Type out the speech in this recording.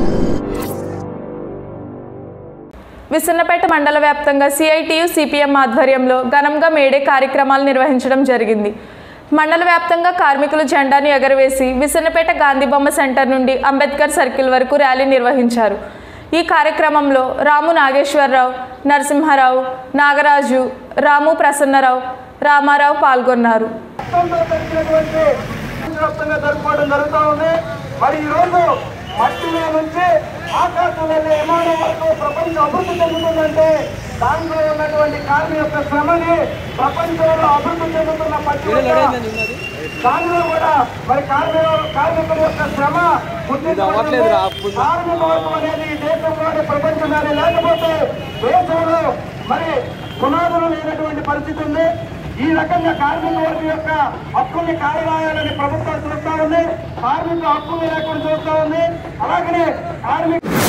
విసన్నపేట మండల వ్యాప్తంగా CITU CPM ఆధ్వర్యంలో ఘనంగా మేడే కార్యక్రమాలు నిర్వహించడం జరిగింది మండల వ్యాప్తంగా కార్మికులు జెండాను ఎగరవేసి విసన్నపేట గాంధీ బొమ్మ సెంటర్ నుండి అంబేద్కర్ సర్కిల్ వరకు ర్యాలీ నిర్వహించారు ఈ కార్యక్రమంలో రాము నాగేశ్వరరావు నరసింహారావు నాగరాజు రాము ప్రసన్నరావు రామారావు పాల్గొన్నారు రాష్ట్రంలో జరిగినటువంటి వ్యాప్తంగా జరుపుకోవడం జరుగుతూ ఉంది మరి ఈ రోజు మట్టిలో నుంచి ఆకాశం వెళ్ళే విమానం వరకు ప్రపంచం అభివృద్ధి చెందుతుందంటే దాంట్లో ఉన్నటువంటి కార్మి యొక్క శ్రమని ప్రపంచంలో అభివృద్ధి చెందుతున్న ప్రతి ఒక్క దానిలో కూడా మరి కార్మిక కార్మికుల యొక్క శ్రమ గుర్తించబడింది. కార్మిక వర్గం అనేది ఈ దేశంలోని ప్రపంచంలోనే లేకపోతే దేశంలో మరి పునాదులు లేనటువంటి పరిస్థితి ఉంది ఈ రకంగా కార్మిక వర్గం యొక్క హక్కుల్ని కాలరాయాలని ప్రభుత్వం చూస్తా ఉంది కార్మిక హక్కుల్ని లేకుండా చూస్తా ఉంది అలాగనే కార్మిక